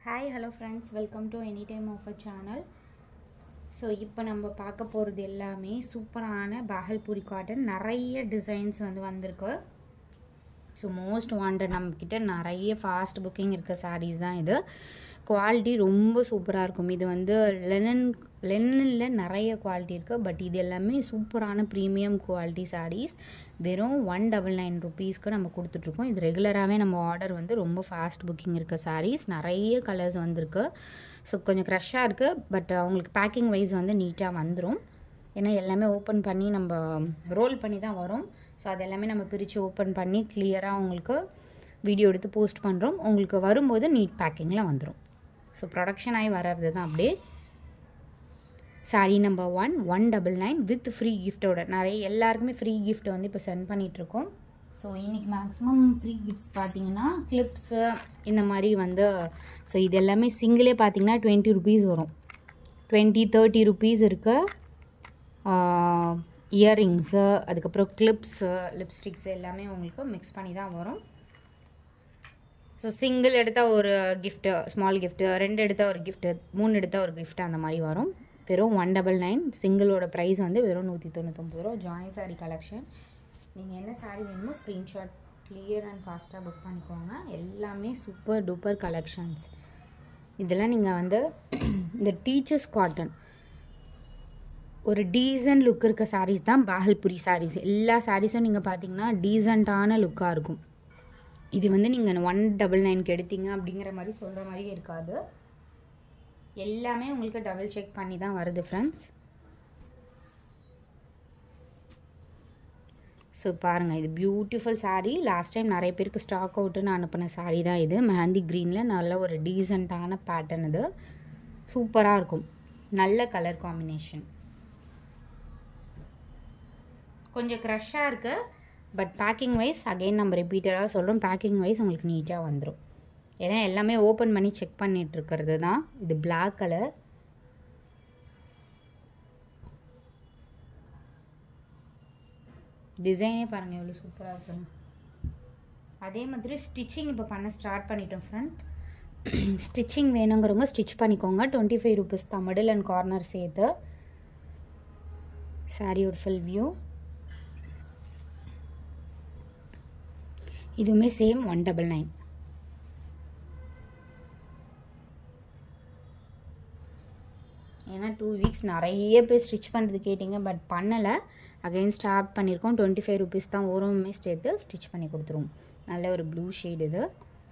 hi hello friends welcome to any time of a channel so இப்போ நம்ம பார்க்க போகிறது எல்லாமே சூப்பரான பாகல்பூரி காட்டன் நிறைய டிசைன்ஸ் வந்து வந்திருக்கு ஸோ மோஸ்ட் வாண்டட் நம்மக்கிட்ட நிறைய ஃபாஸ்ட் புக்கிங் இருக்க சாரீஸ் தான் இது குவாலிட்டி ரொம்ப சூப்பராக இருக்கும் இது வந்து லெனன் லெனனில் நிறைய குவாலிட்டி இருக்குது பட் இது எல்லாமே சூப்பரான ப்ரீமியம் குவாலிட்டி சாரீஸ் வெறும் ஒன் டபுள் நைன் ருபீஸ்க்கு நம்ம கொடுத்துட்ருக்கோம் இது ரெகுலராகவே நம்ம ஆர்டர் வந்து ரொம்ப ஃபாஸ்ட் புக்கிங் இருக்க சாரீஸ் நிறைய கலர்ஸ் வந்திருக்கு ஸோ கொஞ்சம் க்ரஷ்ஷாக இருக்குது பட் அவங்களுக்கு பேக்கிங் வைஸ் வந்து நீட்டாக வந்துடும் ஏன்னா எல்லாமே ஓப்பன் பண்ணி நம்ம ரோல் பண்ணி தான் வரும் ஸோ அது எல்லாமே நம்ம பிரித்து ஓப்பன் பண்ணி கிளியராக உங்களுக்கு வீடியோ எடுத்து போஸ்ட் பண்ணுறோம் உங்களுக்கு வரும்போது நீட் பேக்கிங்கில் வந்துடும் ஸோ ப்ரொடக்ஷன் ஆகி வர்றது தான் அப்படியே sari number one one double nine with free கிஃப்ட்டோட நிறைய எல்லாருக்குமே ஃப்ரீ கிஃப்ட் வந்து இப்போ சென்ட் பண்ணிகிட்ருக்கோம் ஸோ இன்றைக்கி மேக்ஸிமம் ஃப்ரீ கிஃப்ட்ஸ் பார்த்தீங்கன்னா கிளிப்ஸு இந்த மாதிரி வந்து ஸோ இது எல்லாமே சிங்கிளே பார்த்தீங்கன்னா டுவெண்ட்டி ருபீஸ் வரும் டுவெண்ட்டி தேர்ட்டி ருபீஸ் இருக்க இயரிங்ஸு அதுக்கப்புறம் கிளிப்ஸு லிப்ஸ்டிக்ஸ் எல்லாமே உங்களுக்கு மிக்ஸ் பண்ணி தான் வரும் ஸோ சிங்கிள் எடுத்தால் ஒரு கிஃப்ட்டு ஸ்மால் கிஃப்ட்டு ரெண்டு எடுத்தால் ஒரு கிஃப்ட்டு மூணு எடுத்தால் ஒரு கிஃப்ட் அந்த மாதிரி வரும் வெறும் ஒன் டபுள் நைன் சிங்கிளோட ப்ரைஸ் வந்து வெறும் நூற்றி தொண்ணூத்தொம்பது ரூபா ஜாயின் சாரீ கலெக்ஷன் நீங்கள் என்ன சாரீ வேணுமோ ஸ்க்ரீன்ஷாட் கிளியர் அண்ட் ஃபாஸ்ட்டாக புக் பண்ணிக்கோங்க எல்லாமே சூப்பர் டூப்பர் கலெக்ஷன்ஸ் இதெல்லாம் நீங்கள் வந்து இந்த டீச்சர்ஸ் காட்டன் ஒரு டீசன்ட் லுக் இருக்க சாரீஸ் தான் பாகல்புரி சாரீஸ் எல்லா சாரீஸும் நீங்கள் பார்த்தீங்கன்னா டீசெண்டான லுக்காக இருக்கும் இது வந்து நீங்கள் ஒன் டபுள் நைனுக்கு எடுத்தீங்க அப்படிங்கிற மாதிரி சொல்கிற மாதிரி இருக்காது எல்லாமே உங்களுக்கு டபுள் செக் பண்ணி தான் வருது ஃப்ரெண்ட்ஸ் ஸோ பாருங்கள் இது பியூட்டிஃபுல் சாரீ லாஸ்ட் டைம் நிறைய பேருக்கு ஸ்டாக் அவுட்டுன்னு அனுப்பின சாரீ தான் இது மெஹந்தி க்ரீனில் நல்ல ஒரு டீசெண்டான பேட்டர்ன் இது சூப்பராக இருக்கும் நல்ல கலர் காம்பினேஷன் கொஞ்சம் க்ரஷ்ஷாக இருக்குது பட் பேக்கிங் வைஸ் அகெயின் நம்ம ரிப்பீட்டடாக சொல்கிறோம் பேக்கிங் வைஸ் உங்களுக்கு நீட்டாக வந்துடும் ஏன்னா எல்லாமே ஓப்பன் பண்ணி செக் பண்ணிட்டு இருக்கிறது தான் இது பிளாக் கலர் டிசைனே பாருங்கள் எவ்வளோ சூப்பராக இருக்குன்னு அதே மாதிரி ஸ்டிச்சிங் இப்போ பண்ண ஸ்டார்ட் பண்ணிட்டோம் ஃப்ரெண்ட் ஸ்டிச்சிங் வேணுங்கிறவங்க ஸ்டிச் பண்ணிக்கோங்க டுவெண்ட்டி ஃபைவ் ருபீஸ் தான் மிடில் அண்ட் கார்னர் சேர்த்து சாரியோட ஃபுல் வியூ இதுவுமே சேம் ஒன் டபுள் நைன் ஏன்னா டூ வீக்ஸ் நிறைய பேர் ஸ்டிச் பண்ணுறது கேட்டிங்க பட் பண்ணலை அகைன் ஸ்டார்ட் பண்ணியிருக்கோம் டுவெண்ட்டி ஃபைவ் ருபீஸ் தான் ஓரமே சேர்த்து ஸ்டிச் பண்ணி கொடுத்துருவோம் நல்ல ஒரு ப்ளூ ஷேடு இது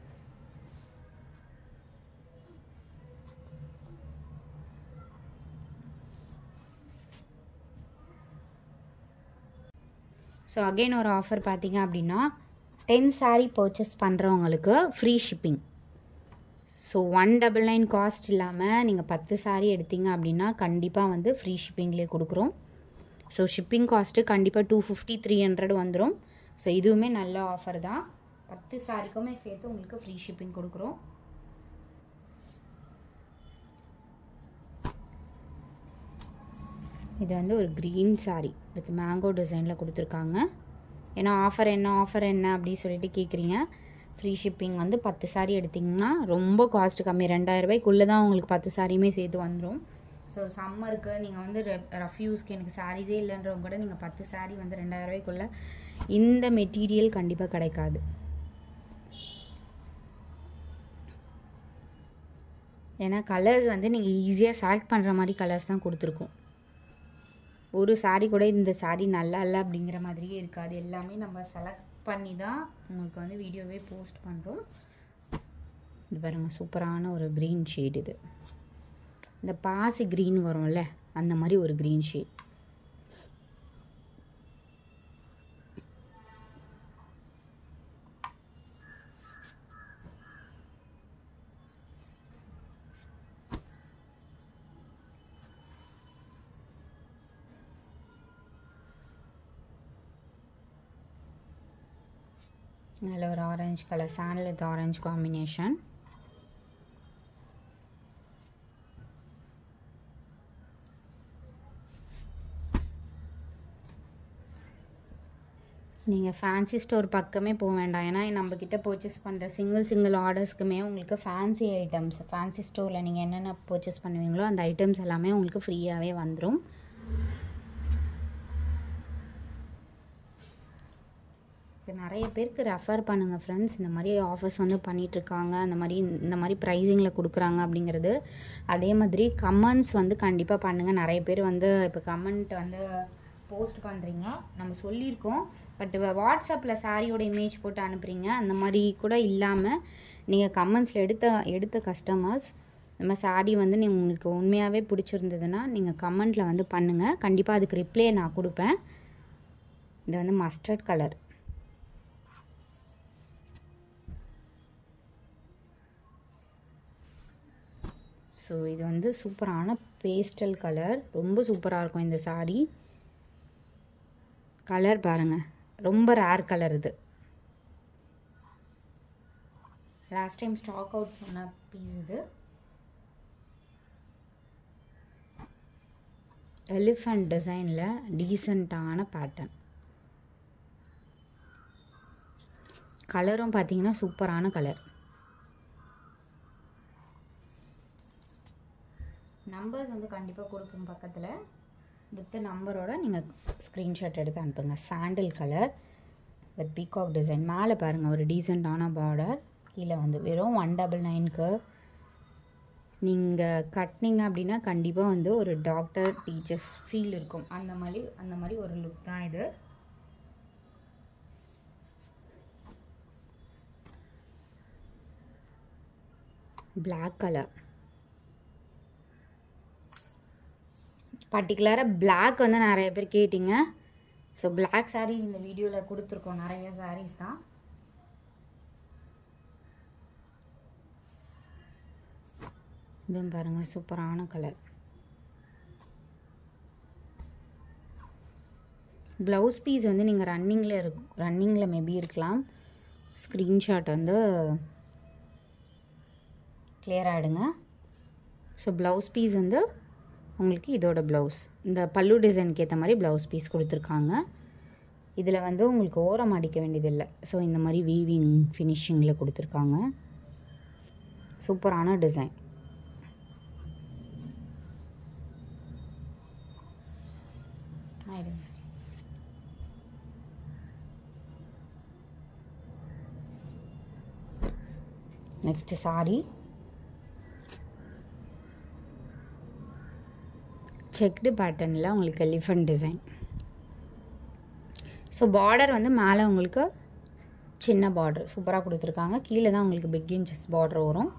ஸோ அகெயின் ஒரு ஆஃபர் பார்த்தீங்க அப்படின்னா டென் சாரீ பர்ச்சேஸ் பண்ணுறவங்களுக்கு free shipping so one double nine cost இல்லாமல் நீங்கள் பத்து சாரீ எடுத்தீங்க அப்படின்னா கண்டிப்பாக வந்து ஃப்ரீ ஷிப்பிங்லேயே கொடுக்குறோம் ஸோ ஷிப்பிங் காஸ்ட்டு கண்டிப்பாக டூ ஃபிஃப்டி த்ரீ ஹண்ட்ரட் வந்துடும் ஸோ இதுவுமே நல்ல ஆஃபர் தான் பத்து சாரிக்குமே சேர்த்து உங்களுக்கு ஃப்ரீ ஷிப்பிங் கொடுக்குறோம் இது வந்து ஒரு க்ரீன் சாரீ வித் மேங்கோ டிசைனில் கொடுத்துருக்காங்க ஏன்னா ஆஃபர் என்ன ஆஃபர் என்ன அப்படின்னு சொல்லிட்டு கேட்குறீங்க ஃப்ரீ ஷிப்பிங் வந்து பத்து சாரீ எடுத்திங்கன்னா ரொம்ப காஸ்ட் கம்மி ரெண்டாயிரரூபாய்க்குள்ளே தான் உங்களுக்கு பத்து சாரியுமே சேர்த்து வந்துடும் ஸோ சம்மருக்கு நீங்கள் வந்து ரஃப் யூஸ்க்கு எனக்கு சாரீஸே இல்லைன்றவங்க கூட நீங்கள் பத்து சாரீ வந்து ரெண்டாயிரரூபாய்க்குள்ளே இந்த மெட்டீரியல் கண்டிப்பாக கிடைக்காது ஏன்னா கலர்ஸ் வந்து நீங்கள் ஈஸியாக செலக்ட் பண்ணுற மாதிரி கலர்ஸ் தான் கொடுத்துருக்கோம் ஒரு சாரீ கூட இந்த சாரீ நல்லா இல்லை அப்படிங்கிற மாதிரியே இருக்காது எல்லாமே நம்ம செலக்ட் பண்ணி தான் உங்களுக்கு வந்து வீடியோவே போஸ்ட் பண்ணுறோம் இது பாருங்கள் சூப்பரான ஒரு க்ரீன் ஷேட் இது இந்த பாசி க்ரீன் வரும்ல அந்த மாதிரி ஒரு க்ரீன் ஷேட் நல்ல ஒரு orange colour sandal with orange combination நீங்கள் ஃபேன்சி ஸ்டோர் பக்கமே போக வேண்டாம் ஏன்னா நம்மக்கிட்ட பர்ச்சேஸ் பண்ணுற சிங்கிள் சிங்கிள் ஆர்டர்ஸ்க்குமே உங்களுக்கு ஃபேன்சி ஐட்டம்ஸ் ஃபேன்சி ஸ்டோரில் நீங்கள் என்னென்ன பர்ச்சேஸ் பண்ணுவீங்களோ அந்த ஐட்டம்ஸ் எல்லாமே உங்களுக்கு ஃப்ரீயாகவே வந்துடும் சரி நிறைய பேருக்கு ரெஃபர் பண்ணுங்கள் ஃப்ரெண்ட்ஸ் இந்த மாதிரி ஆஃபர்ஸ் வந்து பண்ணிகிட்ருக்காங்க அந்த மாதிரி இந்த மாதிரி ப்ரைஸிங்கில் கொடுக்குறாங்க அப்படிங்கிறது அதே மாதிரி கமெண்ட்ஸ் வந்து கண்டிப்பாக பண்ணுங்கள் நிறைய பேர் வந்து இப்போ கமெண்ட் வந்து போஸ்ட் பண்ணுறீங்க நம்ம சொல்லியிருக்கோம் பட் வாட்ஸ்அப்பில் சாரியோட இமேஜ் போட்டு அனுப்புகிறீங்க அந்த மாதிரி கூட இல்லாமல் நீங்கள் கமெண்ட்ஸில் எடுத்த எடுத்த கஸ்டமர்ஸ் நம்ம சாரி வந்து நீ உங்களுக்கு உண்மையாகவே பிடிச்சிருந்ததுன்னா நீங்கள் கமெண்ட்டில் வந்து பண்ணுங்கள் கண்டிப்பாக அதுக்கு ரிப்ளை நான் கொடுப்பேன் இது வந்து மஸ்டர்ட் கலர் ஸோ இது வந்து சூப்பரான பேஸ்டல் கலர் ரொம்ப சூப்பராக இருக்கும் இந்த சாரீ கலர் பாருங்கள் ரொம்ப ரேர் கலர் இது லாஸ்ட் டைம் ஸ்டாக் அவுட் சொன்ன பீஸ் இது எலிஃபண்ட் டிசைனில் டீசெண்டான பேட்டர்ன் கலரும் பார்த்தீங்கன்னா சூப்பரான கலர் நம்பர்ஸ் வந்து கண்டிப்பாக கொடுப்போம் பக்கத்தில் வித் நம்பரோட நீங்கள் ஸ்க்ரீன்ஷாட் எடுத்து அனுப்புங்க sandal colour with peacock design மேலே பாருங்கள் ஒரு டீசெண்டான பார்டர் கீழே வந்து வெறும் ஒன் டபுள் நைனுக்கு நீங்கள் கட்டினீங்க அப்படின்னா கண்டிப்பாக வந்து ஒரு டாக்டர் டீச்சர்ஸ் ஃபீல் இருக்கும் அந்த மாதிரி அந்த மாதிரி ஒரு லுக் தான் இது பிளாக் கலர் பர்டிகுலராக பிளாக் வந்து நிறைய பேர் கேட்டிங்க ஸோ பிளாக் சாரீஸ் இந்த வீடியோவில் கொடுத்துருக்கோம் நிறைய சாரீஸ் தான் இதுவும் பாருங்கள் சூப்பரான கலர் ப்ளவுஸ் பீஸ் வந்து நீங்கள் ரன்னிங்கில் இருக்கும் ரன்னிங்கில் மேபி இருக்கலாம் ஸ்க்ரீன்ஷாட் வந்து கிளியர் ஆகிடுங்க ஸோ ப்ளவுஸ் பீஸ் வந்து உங்களுக்கு இதோட ப்ளவுஸ் இந்த பல்லு டிசைனுக்கு ஏற்ற மாதிரி ப்ளவுஸ் பீஸ் கொடுத்துருக்காங்க இதில் வந்து உங்களுக்கு ஓரம் அடிக்க வேண்டியதில்லை ஸோ இந்த மாதிரி வீவிங் ஃபினிஷிங்கில் கொடுத்துருக்காங்க சூப்பரான டிசைன் ஆயிடுங்க நெக்ஸ்ட்டு சாரி செக்டு பேட்டர்னில் உங்களுக்கு எலிஃபண்ட் டிசைன் ஸோ பார்டர் வந்து மேலே உங்களுக்கு சின்ன பார்டர் சூப்பராக கொடுத்துருக்காங்க கீழே தான் உங்களுக்கு பிக் இன்ச்சஸ் பார்டர் வரும்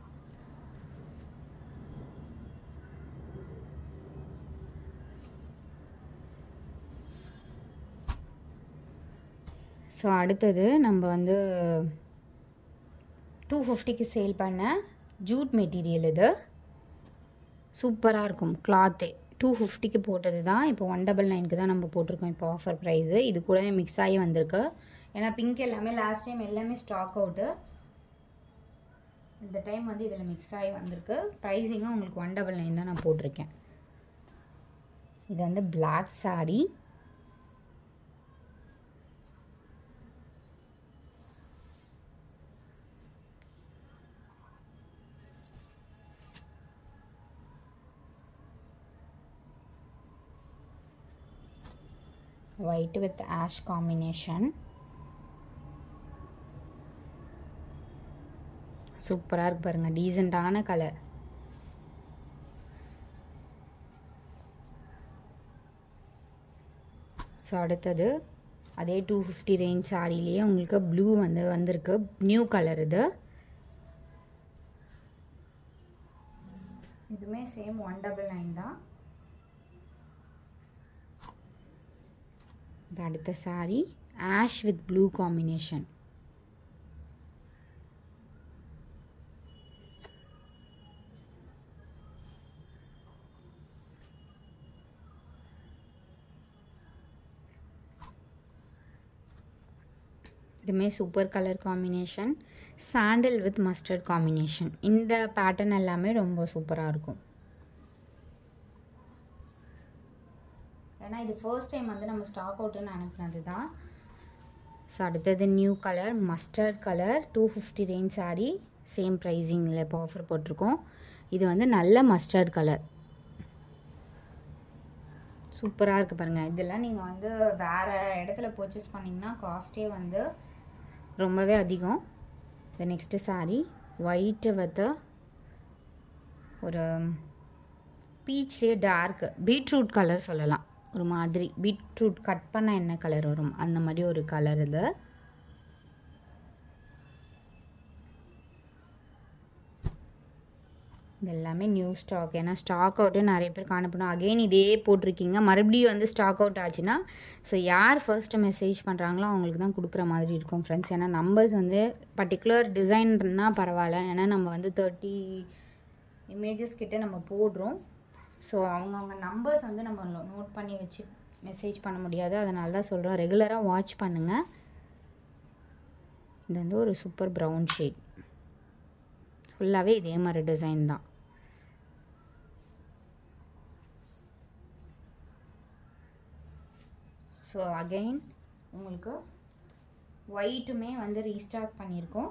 ஸோ அடுத்தது நம்ம வந்து டூ ஃபிஃப்டிக்கு சேல் பண்ண ஜூட் மெட்டீரியல் இது சூப்பராக இருக்கும் கிளாத்தே டூ ஃபிஃப்டிக்கு போட்டது தான் இப்போ ஒன் டபுள் நைனுக்கு தான் நம்ம போட்டிருக்கோம் இப்போ ஆஃபர் ப்ரைஸு இது கூடவே மிக்ஸ் ஆகி வந்திருக்கு ஏன்னா பிங்க் எல்லாமே லாஸ்ட் டைம் எல்லாமே ஸ்டாக் அவுட்டு இந்த டைம் வந்து இதில் மிக்ஸ் ஆகி வந்திருக்கு ப்ரைஸிங்கும் உங்களுக்கு ஒன் டபுள் நைன் தான் நான் போட்டிருக்கேன் இது வந்து black sari white with ash combination சூப்பராக இருக்கு பாருங்கள் டீசெண்டான கலர் ஸோ அடுத்தது அதே டூ ஃபிஃப்டி ரேஞ்ச் சாரிலேயே உங்களுக்கு ப்ளூ வந்து வந்திருக்கு நியூ கலர் இது இதுவுமே சேம் ஒன் டபுள் நைன் தான் இது அடுத்த sari ash with blue combination இதுமே super colour combination sandal with mustard combination இந்த பேட்டர்ன் எல்லாமே ரொம்ப சூப்பராக இருக்கும் ஏன்னா இது ஃபர்ஸ்ட் டைம் வந்து நம்ம ஸ்டாக் அவுட்டுன்னு அனுப்புனது தான் ஸோ அடுத்தது new colour mustard colour two fifty range sari same ப்ரைஸிங்கில் இப்போ ஆஃபர் போட்டிருக்கோம் இது வந்து நல்ல மஸ்டர்ட் கலர் சூப்பராக இருக்குது பாருங்கள் இதெல்லாம் நீங்கள் வந்து வேறு இடத்துல பர்ச்சேஸ் பண்ணிங்கன்னா காஸ்ட்டே வந்து ரொம்பவே அதிகம் இந்த நெக்ஸ்ட்டு சாரீ ஒயிட்டு வித் ஒரு பீச்லேயே டார்க் பீட்ரூட் கலர் சொல்லலாம் ஒரு மாதிரி பீட்ரூட் கட் பண்ண என்ன கலர் வரும் அந்த மாதிரி ஒரு கலர் இது இது எல்லாமே நியூ ஸ்டாக் ஏன்னா ஸ்டாக் அவுட்டு நிறைய பேர் காணப்படும் அகெயின் இதே போட்டிருக்கீங்க மறுபடியும் வந்து ஸ்டாக் அவுட் ஆச்சுன்னா ஸோ யார் ஃபர்ஸ்ட்டு மெசேஜ் பண்ணுறாங்களோ அவங்களுக்கு தான் கொடுக்குற மாதிரி இருக்கும் ஃப்ரெண்ட்ஸ் ஏன்னா நம்பர்ஸ் வந்து பர்டிகுலர் டிசைன்னா பரவாயில்ல ஏன்னா நம்ம வந்து தேர்ட்டி இமேஜஸ் கிட்டே நம்ம போடுறோம் ஸோ அவங்கவுங்க நம்பர்ஸ் வந்து நம்ம நோட் பண்ணி வச்சு மெசேஜ் பண்ண முடியாது அதனால தான் சொல்கிறோம் ரெகுலராக வாட்ச் பண்ணுங்கள் இது வந்து ஒரு சூப்பர் ப்ரௌன் ஷேட் ஃபுல்லாகவே இதே மாதிரி டிசைன் தான் ஸோ அகெயின் உங்களுக்கு ஒயிட்டுமே வந்து ரீஸ்டாக் பண்ணியிருக்கோம்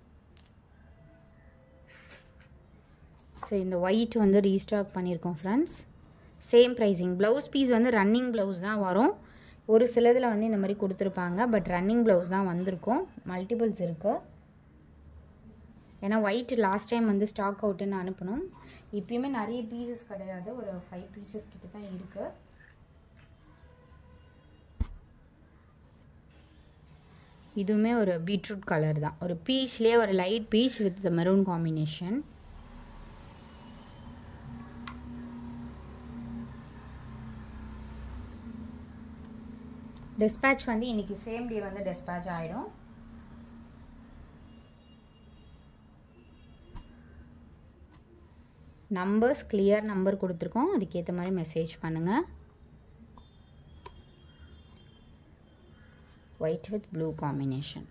ஸோ இந்த ஒயிட் வந்து ரீஸ்டாக் பண்ணியிருக்கோம் friends same pricing blouse piece வந்து ரன்னிங் ப்ளவுஸ் தான் வரும் ஒரு சிலதில் வந்து இந்த மாதிரி கொடுத்துருப்பாங்க பட் ரன்னிங் ப்ளவுஸ் தான் வந்திருக்கும் மல்டிபிள்ஸ் இருக்குது ஏன்னா ஒயிட் லாஸ்ட் டைம் வந்து ஸ்டாக் அவுட்டுன்னு அனுப்பணும் இப்பயுமே நிறைய பீசஸ் கிடையாது ஒரு ஃபைவ் பீசஸ் கிட்ட தான் இருக்குது இதுவுமே ஒரு பீட்ரூட் கலர் தான் ஒரு பீச்லேயே ஒரு light peach with maroon combination dispatch வந்து இன்றைக்கி சேம் டே வந்து டிஸ்பேட்ச் ஆகிடும் நம்பர்ஸ் கிளியர் நம்பர் கொடுத்துருக்கோம் அதுக்கேற்ற மாதிரி மெசேஜ் பண்ணுங்கள் ஒயிட் வித் ப்ளூ காம்பினேஷன்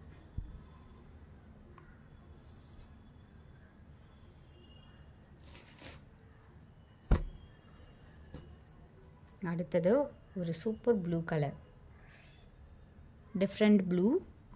அடுத்தது ஒரு super blue colour different blue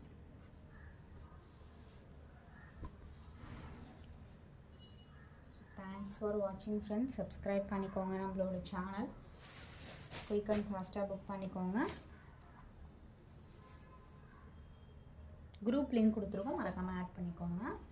thanks for வாட்சிங் ஃப்ரெண்ட்ஸ் சப்ஸ்கிரைப் பண்ணிக்கோங்க நம்மளோட சேனல் குயிக் அண்ட் ஃபாஸ்ட்டாக புக் பண்ணிக்கோங்க குரூப் லிங்க் கொடுத்துருக்கோம் மறக்காமல் ஆட் பண்ணிக்கோங்க